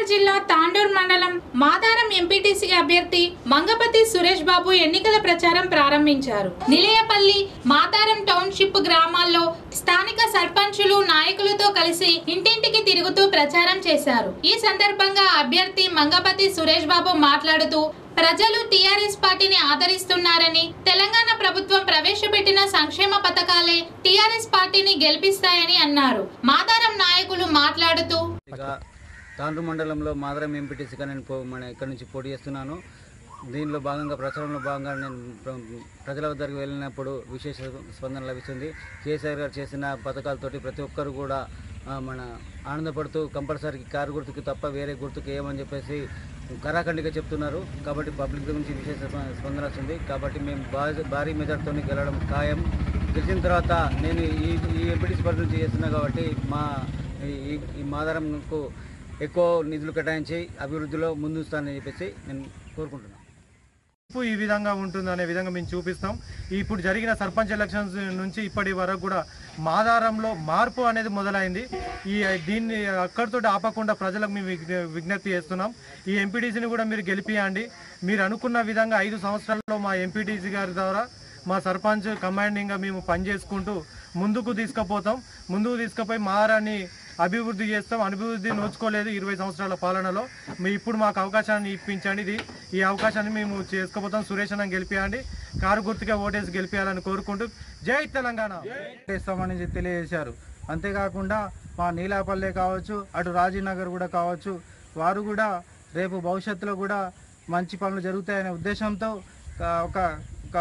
జిల్లా తాండూర్ మండలం మాదారం ఎంపీటీసీ అభ్యర్థి మంగపతి సురేష్ బాబు ఎన్నికల ప్రచారం ప్రారంభించారు నిలయపల్లి మాదారం టౌన్షిప్ గ్రామాల్లో స్థానిక సర్పంచులు నాయకులతో కలిసి ఇంటింటికి తిరుగుతూ ప్రచారం చేశారు ఈ సందర్భంగా అభ్యర్థి మంగపతి సురేష్ బాబు మాట్లాడుతూ ప్రజలు టీఆర్ఎస్ పార్టీని ఆదరిస్తున్నారని తెలంగాణ ప్రభుత్వం ప్రవేశపెట్టిన సంక్షేమ పథకాలే టీఆర్ఎస్ పార్టీని గెలిపిస్తాయని అన్నారు మాదారం నాయకులు మాట్లాడుతూ ఇక తాండ్రు మండలంలో మాదరం ఎంపీటీసీగా నేను పో- మన ఇక్కడ నుంచి పోటీ చేస్తున్నాను దీనిలో భాగంగా ప్రచారంలో భాగంగా నేను ప్ర- ప్రజల వద్దకు వెళ్ళినప్పుడు విశేష స్పందన లభిస్తుంది కేసీఆర్ గారు చేసిన పథకాలతోటి ప్రతి ఒక్కరు కూడా ఆ, మన ఆనందపడుతూ కంపల్సరీ కారు గుర్తుకి తప్ప వేరే గుర్తుకు ఏమని చెప్పేసి కరాఖండిగా చెప్తున్నారు కాబట్టి పబ్లిక్ నుంచి విశేష స్ప- స్పందన వస్తుంది కాబట్టి మేము భారీ భారీ మెజార్టీతో గెలవడం ఖాయం గెలిచిన తర్వాత నేను ఈ ఈ ఎంపీటీసీ పరిధి నుంచి చేస్తున్నా కాబట్టి మా ఈ ఈ మాదారంకు ఎక్కువ నిధులు కేటాయించి అభివృద్ధిలో ముందుస్తానని చెప్పేసి నేను కోరుకుంటున్నాను తీర్పు ఈ విధంగా ఉంటుంది అనే విధంగా మేము చూపిస్తాం ఇప్పుడు జరిగిన సర్పంచ్ ఎలక్షన్స్ నుంచి ఇప్పటి వరకు కూడా మాదారంలో మార్పు అనేది మొదలైంది ఈ దీన్ని అక్కడితో ఆపకుండా ప్రజలకు మేము విజ్ఞ- విజ్ఞప్తి చేస్తున్నాం ఈ ఎంపీటీసీని కూడా మీరు గెలిపియండి మీరు అనుకున్న విధంగా ఐదు సంవత్సరాల్లో మా ఎంపీటీసీ గారి ద్వారా మా సర్పంచ్ కమాండింగ్గా మేము పనిచేసుకుంటూ ముందుకు తీసుకుపోతాం ముందుకు తీసుకుపోయి మారాన్ని అభివృద్ధి చేస్తాం అభివృద్ధి నోచుకోలేదు ఇరవై సంవత్సరాల పాలనలో మీ ఇప్పుడు మాకు అవకాశాన్ని ఇప్పించండి ఇది ఈ అవకాశాన్ని మేము చేసుకుపోతాం సురేష్ అన్న గెలిపియండి కారు గుర్తుగా ఓటేసి గెలిపించాలని కోరుకుంటూ జై తెలంగాణ చేస్తామని తెలియజేశారు అంతేకాకుండా మా నీలాపల్లె కావచ్చు అటు రాజీనగర్ కూడా కావచ్చు వారు కూడా రేపు భవిష్యత్తులో కూడా మంచి పనులు జరుగుతాయనే ఉద్దేశంతో ఆ, ఒక ఒక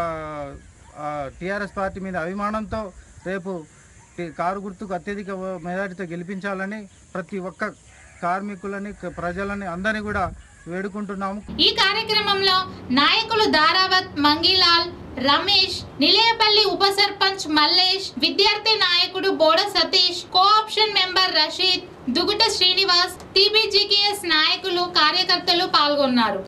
టీఆర్ఎస్ పార్టీ మీద అభిమానంతో రేపు టి- కారు గుర్తుకు అత్యధిక మెజారిటీతో గెలిపించాలని ప్రతి ఒక్క కార్మికులని ప్రజలని అందరినీ కూడా వేడుకుంటున్నాము ఈ కార్యక్రమంలో నాయకులు దారావత్ మంగీలాల్ రమేష్ నిలయపల్లి ఉప సర్పంచ్ మల్లేష్ విద్యార్థి నాయకుడు Boda Satish co-option member Rasheed Duguta Srinivas TBGKS నాయకులు కార్యకర్తలు పాల్గొన్నారు